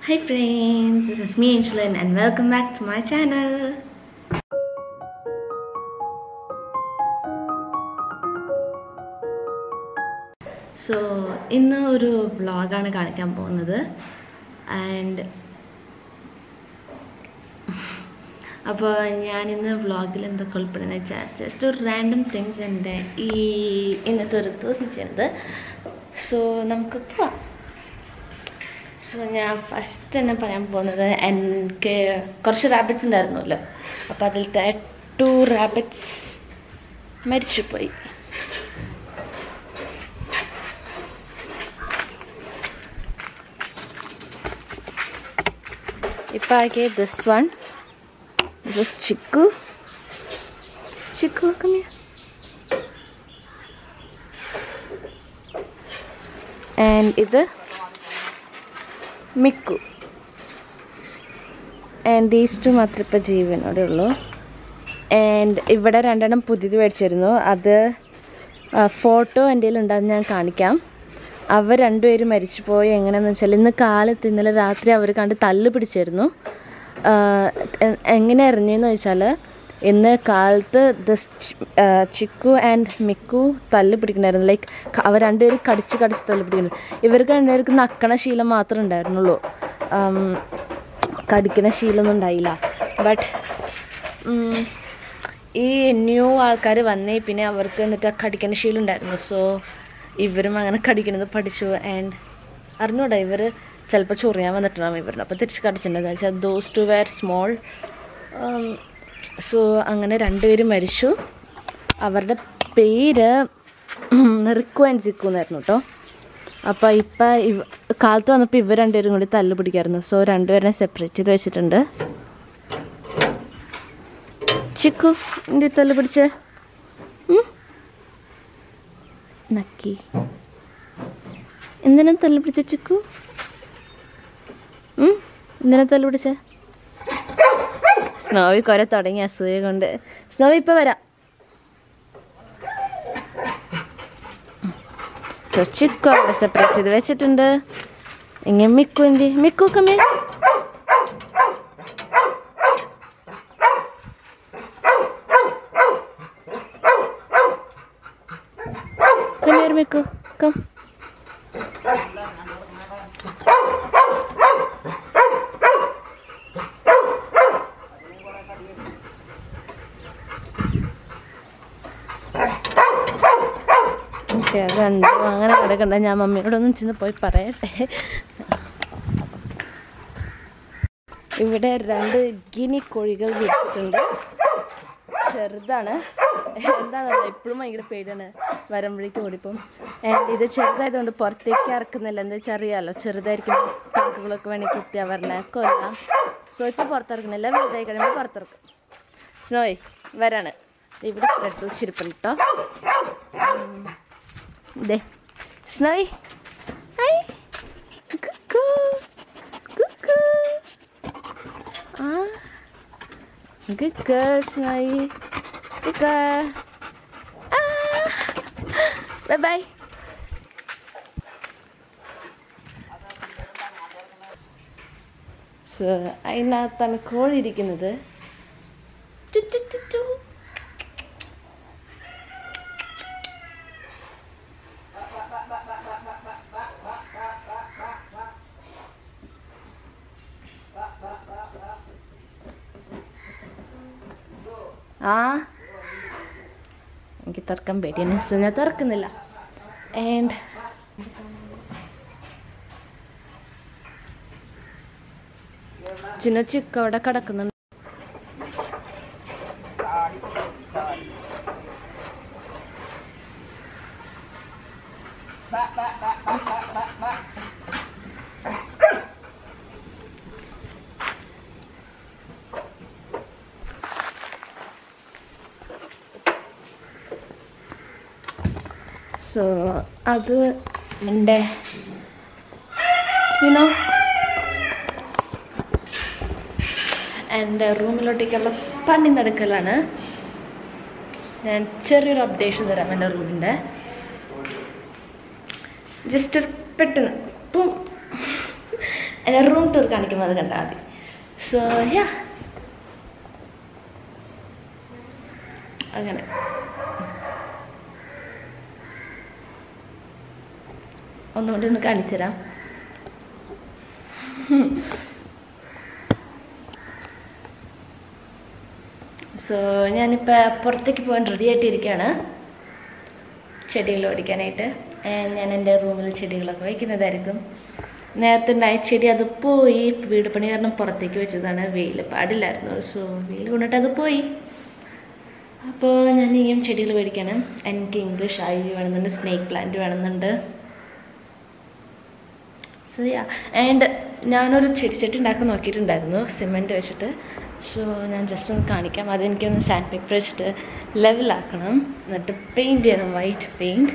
Hi friends, this is me Angelin and welcome back to my channel. So ഇന്ന് ഒരു വ്ളോഗാണ് കാണിക്കാൻ പോകുന്നത് ആൻഡ് അപ്പോൾ ഞാൻ ഇന്ന് വ്ളോഗിൽ എന്തൊക്കെ ഉൾപ്പെടുന്ന വെച്ചാൽ ജസ്റ്റ് ഒരു റാൻഡം തിങ്സ് എൻ്റെ ഈ ഇന്നത്തെ ഒരു ദിവസം ചെയ്യുന്നത് സോ നമുക്ക് പോവാം സോ ഞാൻ ഫസ്റ്റ് തന്നെ പറയാൻ പോകുന്നത് എനിക്ക് കുറച്ച് റാബിറ്റ്സ് ഉണ്ടായിരുന്നല്ലോ അപ്പോൾ അതിലത്തെ ടു റാബിറ്റ്സ് മരിച്ചുപോയി ഇപ്പം ആകെ this one this is Chikku Chikku come here. and ഇത് മിക്കു ആൻഡ് ദീസ് ടു മാത്രമേ ഇപ്പോൾ ജീവനോടെ ഉള്ളൂ ആൻഡ് ഇവിടെ രണ്ടെണ്ണം പുതിയത് മേടിച്ചിരുന്നു അത് ഫോട്ടോ എൻ്റെ ഉണ്ടെന്ന് ഞാൻ കാണിക്കാം അവർ രണ്ടുപേരും മരിച്ചു പോയി എങ്ങനെയാണെന്ന് വെച്ചാൽ ഇന്ന് കാലത്ത് ഇന്നലെ രാത്രി അവർ കണ്ട് തല്ല് പിടിച്ചിരുന്നു എങ്ങനെ അറിഞ്ഞതെന്ന് വെച്ചാൽ ഇന്ന് കാലത്ത് ദ ചിക്കു ആൻഡ് മിക്കു തല്ല് പിടിക്കണമായിരുന്നു ലൈക്ക് അവർ രണ്ടുപേരും കടിച്ച് കടിച്ച് തല്ല് പിടിക്കുന്നു ഇവർക്ക് രണ്ടുപേർക്ക് നക്കണ ശീലം മാത്രമേ ഉണ്ടായിരുന്നുള്ളൂ കടിക്കണ ശീലമൊന്നും ഉണ്ടായില്ല ബട്ട് ഈ ന്യൂ ആൾക്കാർ വന്നേ പിന്നെ അവർക്ക് എന്നിട്ട് കടിക്കണ ശീലം ഉണ്ടായിരുന്നു സോ ഇവരും അങ്ങനെ കടിക്കുന്നത് പഠിച്ചു ആൻഡ് അറിഞ്ഞൂടാ ഇവർ ചിലപ്പോൾ ചൊറിയാൻ വന്നിട്ടുണ്ടാവും ഇവരുടെ അപ്പോൾ തിരിച്ച് കടിച്ചിട്ടുണ്ടെന്ന് വെച്ചാൽ those two were small so അങ്ങനെ രണ്ടുപേരും മരിച്ചു അവരുടെ പേര് റിക്കു ആൻഡ് സിക്കു എന്നായിരുന്നു കേട്ടോ അപ്പോൾ ഇപ്പം ഇവ കാലത്ത് വന്നപ്പോൾ ഇവർ രണ്ടുപേരും കൂടി തല്ല് പിടിക്കായിരുന്നു സോ രണ്ടുപേരെ സെപ്പറേറ്റ് ചെയ്ത് വെച്ചിട്ടുണ്ട് ചിക്കു എന്തി തല്ല് പിടിച്ച് നക്കി എന്തിനാ തല്ല് പിടിച്ച ചിക്കു എന്തിനാ തല്ല് പിടിച്ച സ്നോവി കുറെ തുടങ്ങി അസൂയ കൊണ്ട് സ്നോവി ഇപ്പൊ വരാം സോ ചിക്കു അവിടെ സെപ്പറേറ്റ് ചെയ്ത് വെച്ചിട്ടുണ്ട് ഇങ്ങനെ മിക്കു എന്തി മിക്കു കമ്മി Come here, Miko. Come. Okay അത് എന്തോ അങ്ങനെ കിടക്കണ്ട ഞാൻ മമ്മിയോടൊന്നും ചെന്ന് പോയി പറയട്ടെ ഇവിടെ രണ്ട് ഗിനി കോഴികൾ വിരിച്ചിട്ടുണ്ട് ചെറുതാണ് എന്താണെന്നല്ല എപ്പോഴും ഭയങ്കര പേടിയാണ് വരുമ്പോഴേക്കും ഓടിപ്പം ആൻഡ് ഇത് ചെറുതായതുകൊണ്ട് പുറത്തേക്ക് ഇറക്കുന്നില്ല എന്താ വെച്ചാൽ അറിയാമല്ലോ ചെറുതായിരിക്കും കാക്കുകളൊക്കെ വേണമെങ്കിൽ കുത്തി അവരുടെ കൊല്ലാം സോ ഇപ്പോൾ പുറത്തിറക്കുന്നില്ല വലുതായി കഴിയുമ്പോൾ പുറത്തിറക്കും സ്നോയ് വരാണ് ഇവിടെ ബ്രെഡ് വെച്ചിരിപ്പുണ്ട് കേട്ടോ ദേ സ്നോയ് ഹൈ കുക്കു കുക്കു ആ Good girl, Snowy. Good girl. Ah. Bye bye. So അതിനകത്താണ് കോഴി ഇരിക്കുന്നത് ടു ടു ടു ടു. ആ എനിക്ക് തുറക്കാൻ പേടിയാണ് സോ ഞാൻ തുറക്കുന്നില്ല ആൻഡ് ചിന്ന ചിക്ക അവിടെ കിടക്കുന്നുണ്ട് സോ അത് എൻ്റെ യുനോ എൻ്റെ റൂമിലോട്ടേക്കുള്ള പണി നടക്കലാണ് ഞാൻ ചെറിയൊരു അപ്ഡേഷൻ തരാം എൻ്റെ റൂമിൻ്റെ ജസ്റ്റ് ഒരു പെട്ടെന്ന് ഇപ്പം എൻ്റെ റൂം ടൂർ കാണിക്കുമ്പോൾ അത് കണ്ടാൽ മതി സോ യാ അങ്ങനെ ഒന്നുകൂടി ഒന്ന് കാണിച്ചു തരാം സോ ഞാനിപ്പോൾ പുറത്തേക്ക് പോകാൻ റെഡി ആയിട്ടിരിക്കുകയാണ് ചെടികൾ ഓടിക്കാനായിട്ട് And ഞാൻ എൻ്റെ റൂമിൽ ചെടികളൊക്കെ വയ്ക്കുന്നതായിരിക്കും നേരത്തെ ഉണ്ടായ ചെടി അത് പോയി വീട് പണി കാരണം പുറത്തേക്ക് വെച്ചതാണ് വെയിൽ പാടില്ലായിരുന്നു സോ വെയിൽ കൊണ്ടിട്ട് അത് പോയി അപ്പോൾ ഞാൻ ഇനിയും ചെടികൾ മേടിക്കണം എനിക്ക് ഇംഗ്ലീഷ് ഐ വേണമെന്നുണ്ട് സ്നേക്ക് പ്ലാന്റ് വേണമെന്നുണ്ട് സോ യാ ആൻഡ് ഞാനൊരു ചെടിച്ചട്ടി ഉണ്ടാക്കാൻ നോക്കിയിട്ടുണ്ടായിരുന്നു സിമെൻറ്റ് വെച്ചിട്ട് സോ ഞാൻ ജസ്റ്റ് ഒന്ന് കാണിക്കാം അതെനിക്കൊന്ന് സാൻഡ് പേപ്പർ വെച്ചിട്ട് ലെവലാക്കണം എന്നിട്ട് പെയിൻറ്റ് ചെയ്യണം വൈറ്റ് പെയിൻറ്റ്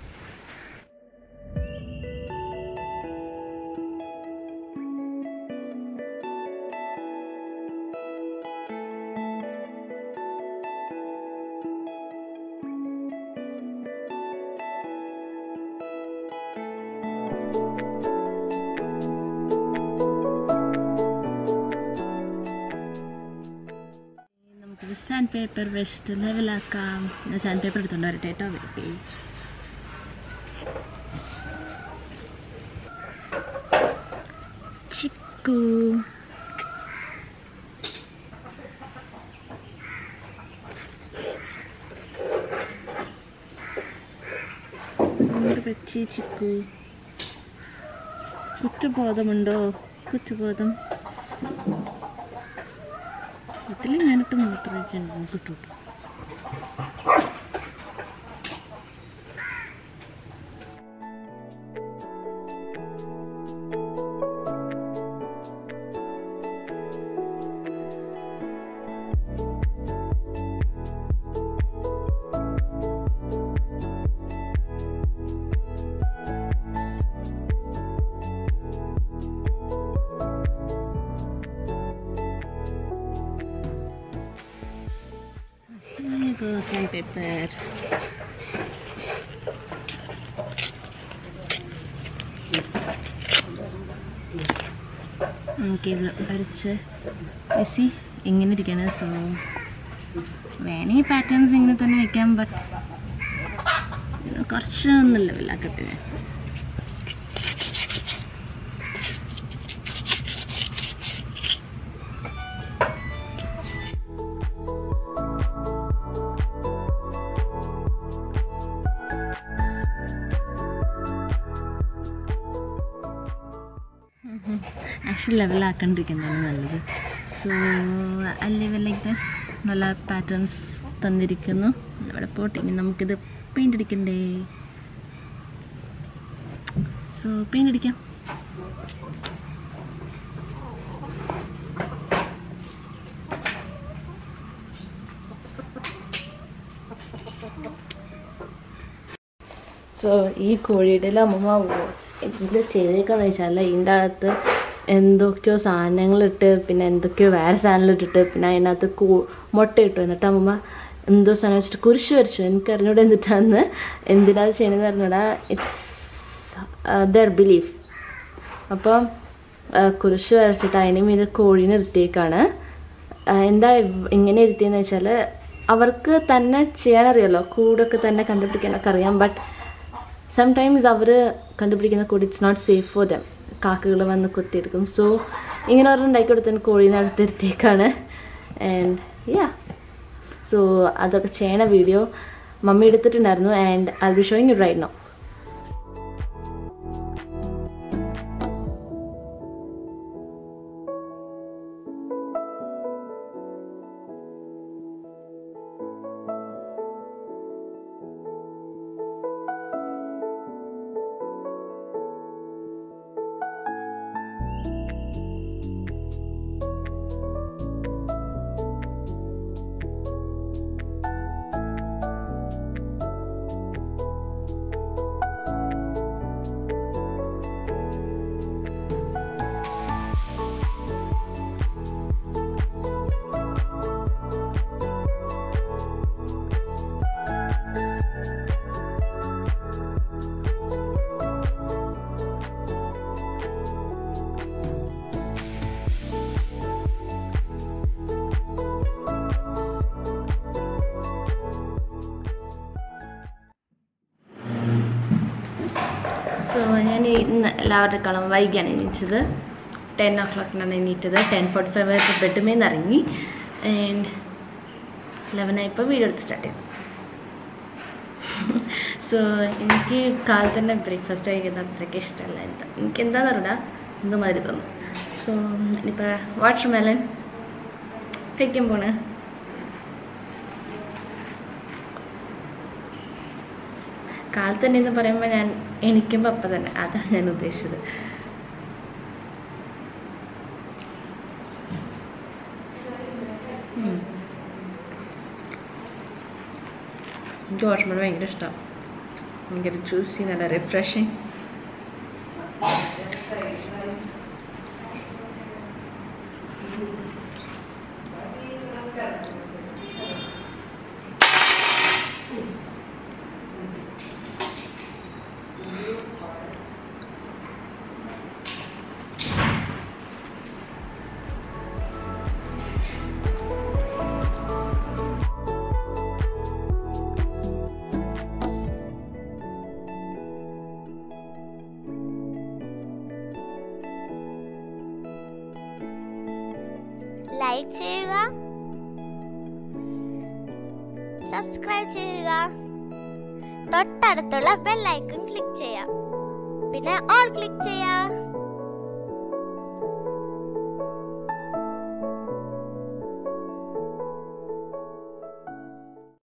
നമുക്കിത് സാൻഡ് പേപ്പർ വെച്ചിട്ട് ലെവലാക്കാം ഞാൻ സാൻഡ് പേപ്പർ എടുത്തുകൊണ്ട് വരട്ടെ കേട്ടോ വെയിറ്റ് ചെയ്യും ചിക്കു എന്ത് പറ്റി ചിക്കു കുറ്റബോധമുണ്ടോ കുറ്റബോധം ഇതിൽ ഞാനിട്ട് മൂത്രമൊഴിക്കാൻ കിട്ടു സാൻഡ് പേപ്പർ നമുക്കിത് വരച്ച് എസി ഇങ്ങനെ ഇരിക്കണം സോ വേണമെങ്കിൽ പാറ്റേൺസ് ഇങ്ങനെ തന്നെ വെക്കാം ബട്ട് കുറച്ച് ഒന്ന് ലെവലാക്കട്ടെ ഞാൻ ആക്ച്വലി ലെവലാക്കാണ്ടിരിക്കുന്നതാണ് നല്ലത് so I level like this നല്ല പാറ്റേൺസ് തന്നിരിക്കുന്നു ഇവിടെ പോട്ടെ ഇനി നമുക്കിത് പെയിൻ്റ് അടിക്കണ്ടേ സോ പെയിൻ്റ് അടിക്കാം സോ ഈ കോഴിയുടെ അമ്മമ്മ എന്ത് ചെയ്തേക്കാന്ന് വെച്ചാൽ ഇതിൻ്റെ അകത്ത് എന്തൊക്കെയോ സാധനങ്ങളിട്ട് പിന്നെ എന്തൊക്കെയോ വേറെ സാധനങ്ങൾ ഇട്ടിട്ട് പിന്നെ അതിനകത്ത് കൂ മുട്ട ഇട്ടു എന്നിട്ട് അമ്മമ്മ എന്തോ സാധനം വെച്ചിട്ട് കുരിശ് വരച്ചു എനിക്ക് അറിഞ്ഞൂടെ എന്നിട്ടാന്ന് എന്തിനാ അത് ചെയ്യണമെന്ന് അറിഞ്ഞൂടാ ഇറ്റ്സ് ദർ ബിലീഫ് അപ്പോൾ കുരിശ് വരച്ചിട്ട് അതിന് മീതെ കോഴീനെ ഇരുത്തിയേക്കാണ് ആ, എന്താ ഇവ്- ഇങ്ങനെ ഇരുത്തിയെന്ന് വെച്ചാൽ അവർക്ക് തന്നെ ചെയ്യാനറിയാലോ കൂടൊക്കെ തന്നെ കണ്ടുപിടിക്കാനൊക്കെ അറിയാം ബട്ട് സംടൈംസ് അവർ കണ്ടുപിടിക്കുന്ന കൂടി it's not safe for them കാക്കകൾ വന്ന് കുത്തിയെടുക്കും സോ ഇങ്ങനെ ഒരെണ്ണം ഉണ്ടാക്കി കൊടുത്തതിന് കോഴീനകത്ത് ഇരുത്തിയേക്കാണ് ആൻഡ് യാ സോ അതൊക്കെ ചെയ്യണ വീഡിയോ മമ്മി എടുത്തിട്ടുണ്ടായിരുന്നു and I be showing you right no so ഞാൻ ഇന്ന് എല്ലാവരുടെക്കാളും വൈകിയാണ് എണീറ്റത് ടെൻ ഓ ക്ലോക്കിനാണ് എണീറ്റത് ടെൻ ഫോർട്ടി ഫൈവ് ആയിട്ട് ബെഡ്മേന്ന് ഇറങ്ങി ആൻഡ് ലെവനായപ്പോൾ വീഡിയോ എടുത്ത് സ്റ്റാർട്ട് ചെയ്തു സോ എനിക്ക് കാലത്ത് തന്നെ ബ്രേക്ക്ഫാസ്റ്റ് കഴിക്കുന്നത് അത്രയ്ക്ക് ഇഷ്ടമല്ല എന്താ എനിക്ക് എന്താണെന്ന് അറിയില്ല എന്തോ മാതിരി തോന്നും സോ ഇനിയിപ്പോൾ വാട്ടർ മെലൻ കഴിക്കാൻ പോണ് കാലത്ത് തന്നെ എന്ന് പറയുമ്പോൾ ഞാൻ എണിക്കുമ്പോൾ അപ്പം തന്നെ അതാണ് ഞാൻ ഉദ്ദേശിച്ചത് ഉം. എനിക്ക് വാഷ്മെലൻ ഭയങ്കര ഇഷ്ടമാണ് ഭയങ്കര ജ്യൂസി നല്ല റിഫ്രഷിങ് ലൈക്ക് ചെയ്യുക സബ്സ്ക്രൈബ് ചെയ്യുക തൊട്ടടുത്തുള്ള ബെൽ ഐക്കൺ ക്ലിക്ക് ചെയ്യാം പിന്നെ ഓൾ ക്ലിക്ക് ചെയ്യാം